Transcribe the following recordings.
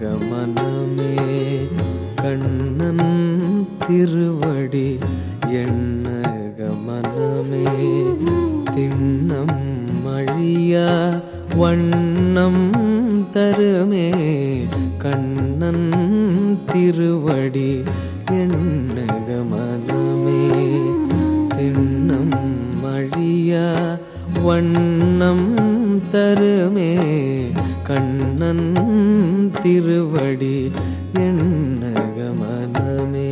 மனமே கண்ணன் திருவடி எண்ணக மனமே திண்ணம் மழியா வண்ணம் தருமே கண்ணன் திருவடி எண்ணக மனமே திண்ணம் மழியா வண்ணம் தருமே கண்ணன் திருவடி எண்ணக மனமே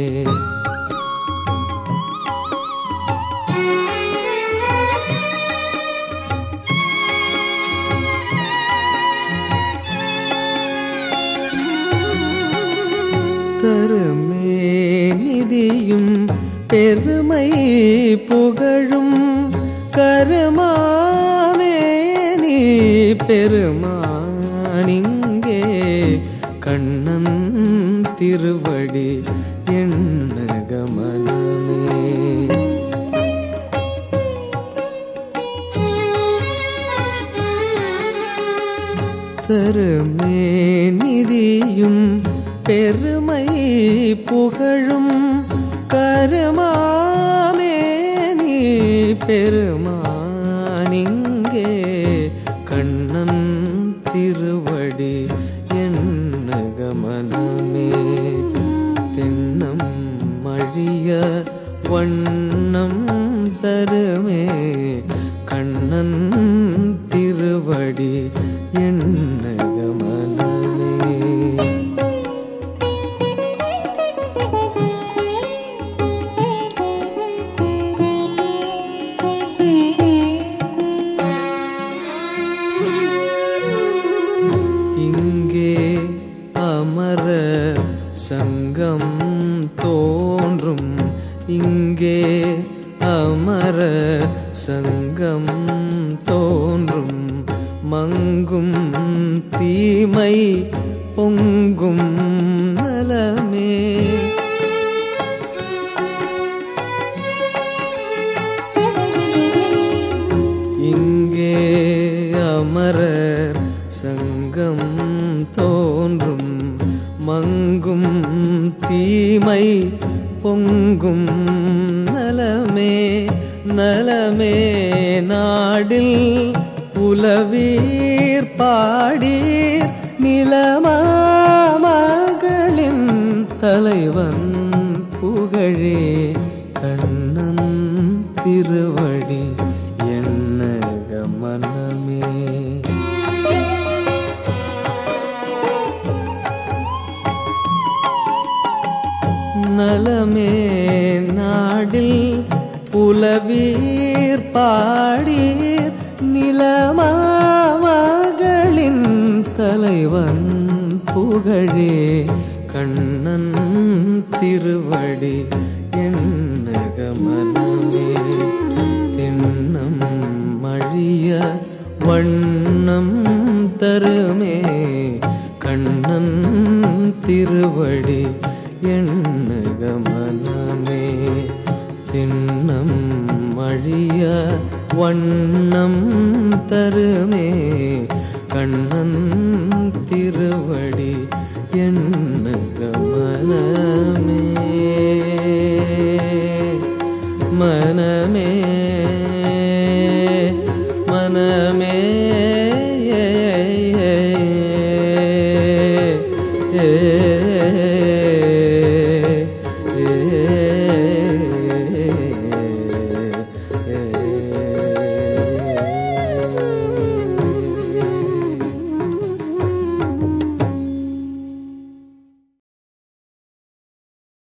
தருமே நிதியும் பெருமை புகழும் கருமாவே நீ பெருமானிங்கே கண்ணன் திருவடி எண்ணக மனமே தருமே நிதியும் பெருமை புகழும் கருமாமே நீ பெருமானிங்கே கண்ணன் திருவடி எண்ணக மனமே திண்ணம் மழிய வண்ணம் தருமே கண்ணன் திருவடி எண்ணக மனமே இங்கே அமர சங்கம் தோன்றும் இங்கே அமர சங்கம் தோன்றும் மங்கும் தீமை பொங்கும் நலமே இங்கே அமரர் சங்கம் தோன்றும் மங்கும் தீமை பொங்கும் நலமே நலமே நாடில் புலவீர் பாடீர் நிலமாமகளின் தலைவன் புகழே கண்ணன் திருவடி எண்ணக மனமே நலமே நாடில் புலவீர் பாடீர் நிலமாமகளின் தலைவன் புகழே கண்ணன் திருவடி எண்ணக மனமே திண்ணம் மழிய வண்ணம் தருமே கண்ணன் திருவடி எண்ணக மனமே திண்ணம் மழிய வண்ணம் தருமே கண்ணன் திருவடி எண்ணக மனமே மனமே